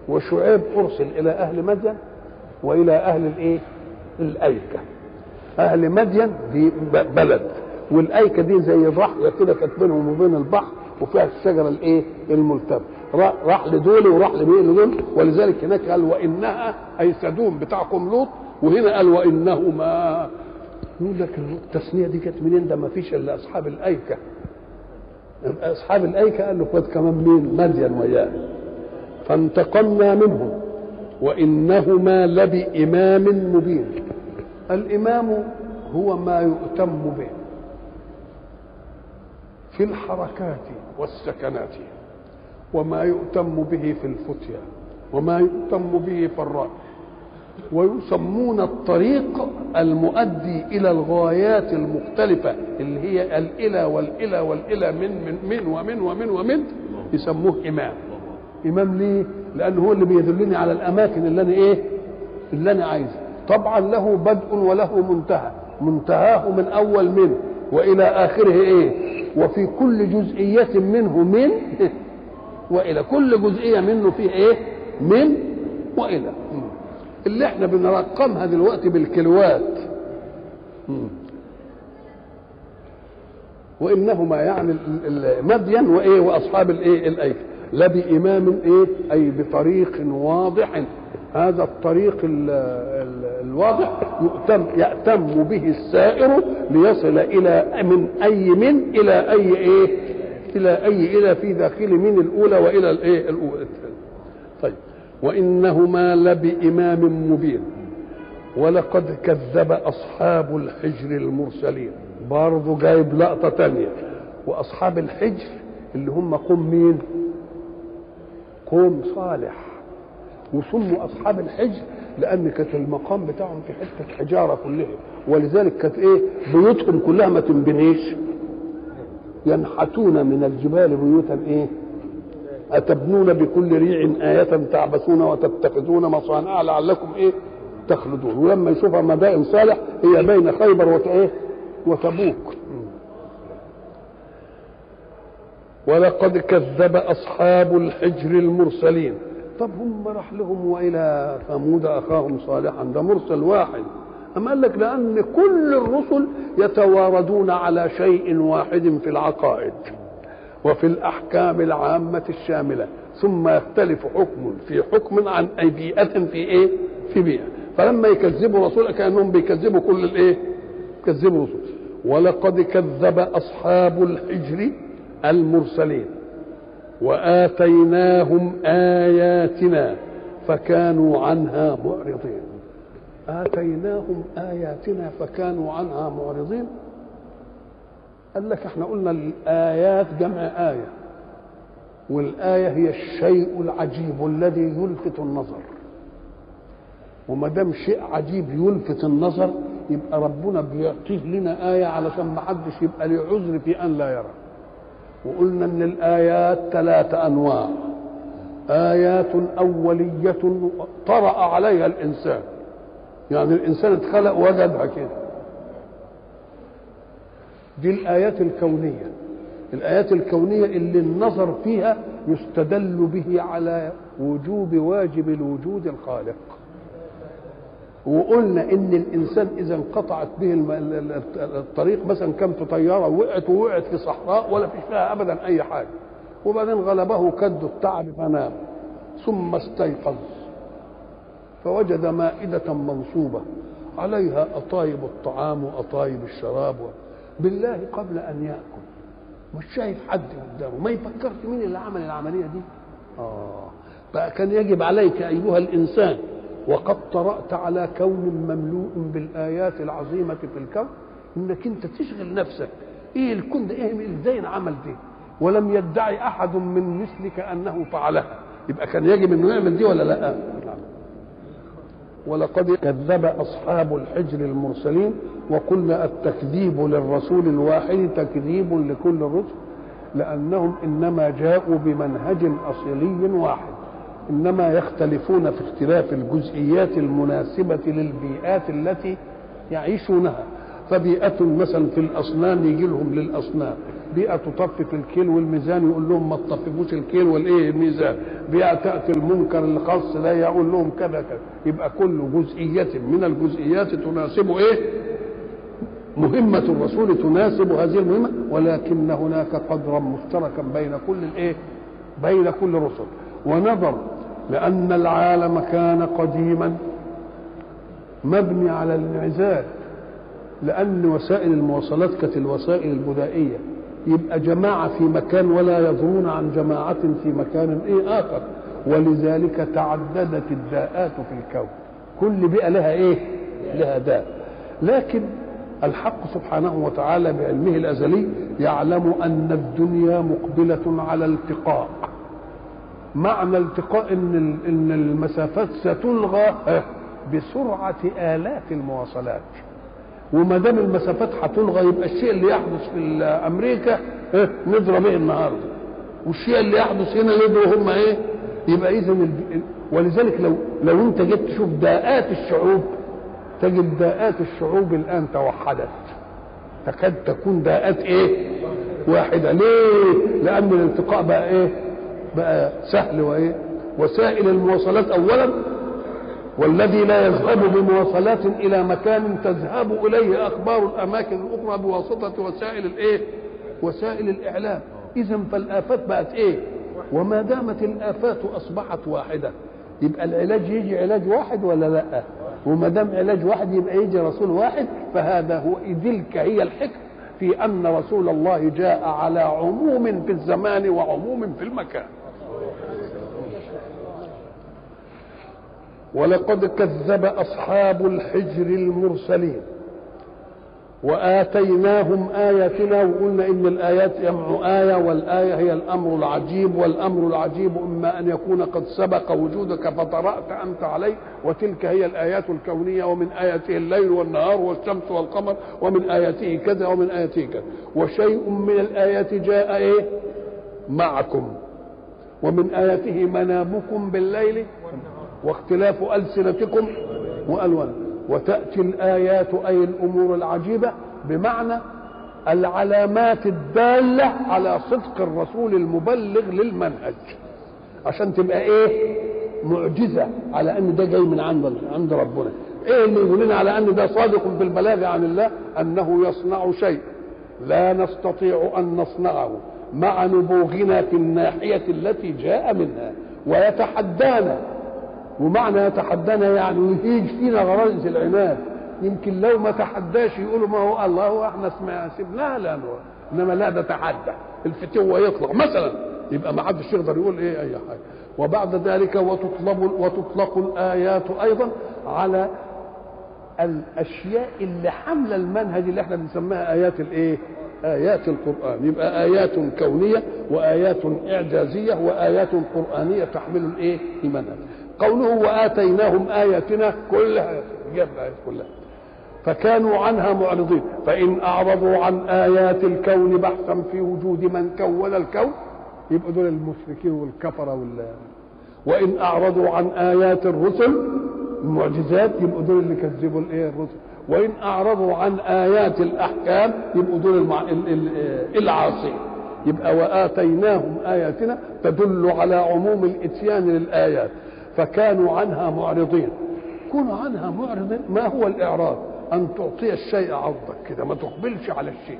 وشعيب ارسل الى اهل مدين والى اهل الايه الايكه اهل مدين دي ب- بلد والايكه دي زي الرحله كده كانت بينهم وبين البحر وفيها الشجره الايه الملتفه را- راح لدول وراح لمين لدول ولذلك هناك قال وانها اي سدوم بتاعكم لوط وهنا قال وانهما يقول لك التسميه دي كانت منين ده ما فيش الا اصحاب الايكه اصحاب الايكه قال له خد كمان مين مدين وياه فانتقمنا منهم وانهما لبامام مبين الامام هو ما يؤتم به في الحركات والسكنات وما يؤتم به في الفتيا وما يؤتم به في الرأي ويسمون الطريق المؤدي الى الغايات المختلفه اللي هي الالى والالى والالى من من من ومن ومن ومن يسموه امام امام ليه لانه هو اللي بيدلني على الاماكن اللي انا ايه اللي انا عايزها طبعا له بدء وله منتهى منتهاه من اول منه والى اخره ايه وفي كل جزئيه منه من والى كل جزئيه منه فيه ايه من والى اللي احنا بنرقمها دلوقتي بالكيلوات مم. وانهما يعني ال- ال- مدين وايه واصحاب الايه الايكه لا بامام ايه اي بطريق واضح هذا الطريق ال ال الواضح يؤتم يأتم به السائر ليصل الى من اي من الى اي ايه الى اي الى في داخل من الاولى والى الايه الاولى طيب وانهما لبامام مبين ولقد كذب اصحاب الحجر المرسلين برضه جايب لقطه تانية واصحاب الحجر اللي هم قوم مين قوم صالح وسموا اصحاب الحجر لان كانت المقام بتاعهم في حته حجاره كلها ولذلك كانت ايه بيوتهم كلها ما تنبنيش ينحتون من الجبال بيوتا ايه أتبنون بكل ريع آية تعبثون وتتخذون مصانع لعلكم إيه تخلدون ولما يشوفها مدائن صالح هي بين خيبر وإيه وتبوك ولقد كذب أصحاب الحجر المرسلين طب هم راح لهم وإلى ثمود أخاهم صالحا ده مرسل واحد أما قال لك لأن كل الرسل يتواردون على شيء واحد في العقائد وفي الأحكام العامة الشاملة ثم يختلف حكم في حكم عن أي بيئة في إيه؟ في بيئة فلما يكذبوا رسول كأنهم بيكذبوا كل الإيه؟ يكذبوا رسول ولقد كذب أصحاب الحجر المرسلين وآتيناهم آياتنا فكانوا عنها معرضين آتيناهم آياتنا فكانوا عنها معرضين قال لك احنا قلنا الآيات جمع آية والآية هي الشيء العجيب الذي يلفت النظر وما دام شيء عجيب يلفت النظر يبقى ربنا بيعطيه لنا آية علشان ما حدش يبقى له عذر في أن لا يرى وقلنا ان الآيات ثلاثة أنواع آيات أولية طرأ عليها الإنسان يعني الإنسان اتخلق وجدها كده دي الآيات الكونية الآيات الكونية اللي النظر فيها يستدل به على وجوب واجب الوجود الخالق وقلنا ان الانسان اذا انقطعت به الم- ال- ال- الطريق مثلا كان في طياره وقعت ووقعت في صحراء ولا فيش فيها ابدا اي حاجه وبعدين غلبه كد التعب فنام ثم استيقظ فوجد مائده منصوبه عليها اطايب الطعام واطايب الشراب بالله قبل ان ياكل مش شايف حد قدامه ما يفكرش مين اللي عمل العمليه دي اه بقى كان يجب عليك ايها الانسان وقد طرأت على كون مملوء بالآيات العظيمة في الكون إنك أنت تشغل نفسك إيه الكون ده إيه إزاي عمل دي ولم يدعي أحد من مثلك أنه فعلها يبقى كان يجب أنه يعمل دي ولا لا ولقد كذب أصحاب الحجر المرسلين وقلنا التكذيب للرسول الواحد تكذيب لكل الرسل لأنهم إنما جاءوا بمنهج أصيلي واحد انما يختلفون في اختلاف الجزئيات المناسبه للبيئات التي يعيشونها فبيئة مثلا في الأصنام يجي لهم للأصنام بيئة تطفف الكيل والميزان يقول لهم ما تطففوش الكيل والايه الميزان بيئة تأتي المنكر الخاص لا يقول لهم كذا كذا يبقى كل جزئية من الجزئيات تناسب ايه مهمة الرسول تناسب هذه المهمة ولكن هناك قدرا مشتركا بين كل الايه بين كل الرسل ونظر لأن العالم كان قديما مبني على الانعزال لأن وسائل المواصلات كانت الوسائل البدائية يبقى جماعة في مكان ولا يدرون عن جماعة في مكان إيه آخر ولذلك تعددت الداءات في الكون كل بيئة لها إيه لها داء لكن الحق سبحانه وتعالى بعلمه الأزلي يعلم أن الدنيا مقبلة على التقاء معنى التقاء إن إن المسافات ستلغى بسرعة آلاف المواصلات وما دام المسافات هتلغى يبقى الشيء اللي يحدث في امريكا إيه نضرب ايه النهارده والشيء اللي يحدث هنا يضرب هم ايه يبقى اذا ولذلك لو لو انت جيت تشوف داءات الشعوب تجد داءات الشعوب الان توحدت تكاد تكون داءات ايه واحده ليه لان الالتقاء بقى ايه بقى سهل وايه وسائل المواصلات اولا والذي لا يذهب بمواصلات الى مكان تذهب اليه اخبار الاماكن الاخرى بواسطه وسائل الايه وسائل الاعلام اذا فالافات بقت ايه وما دامت الافات اصبحت واحده يبقى العلاج يجي علاج واحد ولا لا وما دام علاج واحد يبقى يجي رسول واحد فهذا هو تلك هي الحكمه في ان رسول الله جاء على عموم في الزمان وعموم في المكان ولقد كذب اصحاب الحجر المرسلين واتيناهم اياتنا وقلنا ان الايات يمع ايه والايه هي الامر العجيب والامر العجيب اما ان يكون قد سبق وجودك فطرات انت عليه وتلك هي الايات الكونيه ومن اياته الليل والنهار والشمس والقمر ومن اياته كذا ومن اياته كذا وشيء من الايات جاء ايه معكم ومن اياته منامكم بالليل واختلاف ألسنتكم وألوان وتأتي الآيات أي الأمور العجيبة بمعنى العلامات الدالة على صدق الرسول المبلغ للمنهج عشان تبقى ايه معجزة على ان ده جاي من عند عند ربنا ايه اللي يدلنا على ان ده صادق في البلاغ عن الله انه يصنع شيء لا نستطيع ان نصنعه مع نبوغنا في الناحية التي جاء منها ويتحدانا ومعنى يتحدانا يعني يهيج فينا غرائز العناد يمكن لو ما تحداش يقولوا ما هو الله هو احنا سمع سيبناه لا انما لا ده تحدى الفتوة يطلع مثلا يبقى ما حدش يقدر يقول ايه اي حاجه وبعد ذلك وتطلب وتطلق الايات ايضا على الاشياء اللي حامله المنهج اللي احنا بنسميها ايات الايه ايات القران يبقى ايات كونيه وايات اعجازيه وايات قرانيه تحمل الايه المنهج قوله واتيناهم اياتنا كلها جاب الايات كلها فكانوا عنها معرضين فان اعرضوا عن ايات الكون بحثا في وجود من كون الكون يبقوا دول المشركين والكفره وال وان اعرضوا عن ايات الرسل المعجزات يبقوا دول اللي كذبوا الايه الرسل وان اعرضوا عن ايات الاحكام يبقوا دول المع... العاصين يبقى واتيناهم اياتنا تدل على عموم الاتيان للايات فكانوا عنها معرضين كونوا عنها معرضين ما هو الاعراض ان تعطي الشيء عرضك كده ما تقبلش على الشيء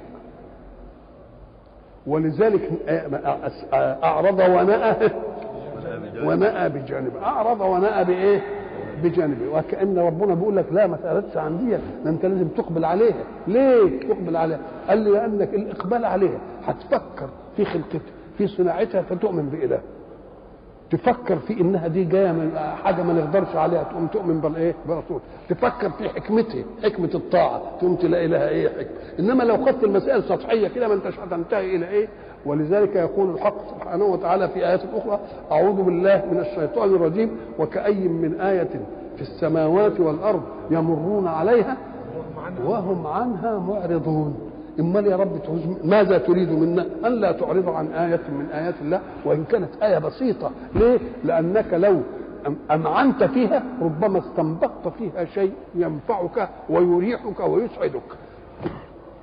ولذلك اعرض ونأى ونأى بجانبه اعرض ونأى بايه بجانبه وكأن ربنا بيقول لك لا ما سألتش عن دي ده انت لازم تقبل عليها ليه تقبل عليها قال لي لانك الاقبال عليها هتفكر في خلقتها في صناعتها فتؤمن بإله تفكر في انها دي جايه من حاجه ما نقدرش عليها تقوم تؤمن بالايه برسول تفكر في حكمته حكمه الطاعه تقوم تلاقي لها ايه حكمه انما لو خدت المسائل سطحيه كده ما انتش هتنتهي الى ايه ولذلك يقول الحق سبحانه وتعالى في ايات اخرى اعوذ بالله من الشيطان الرجيم وكأي من آية في السماوات والارض يمرون عليها وهم عنها معرضون امال يا رب ماذا تريد منا ان لا تعرض عن ايه من ايات الله وان كانت ايه بسيطه ليه لانك لو امعنت فيها ربما استنبطت فيها شيء ينفعك ويريحك ويسعدك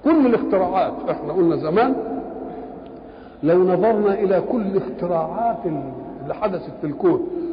كل الاختراعات احنا قلنا زمان لو نظرنا الى كل اختراعات اللي حدثت في الكون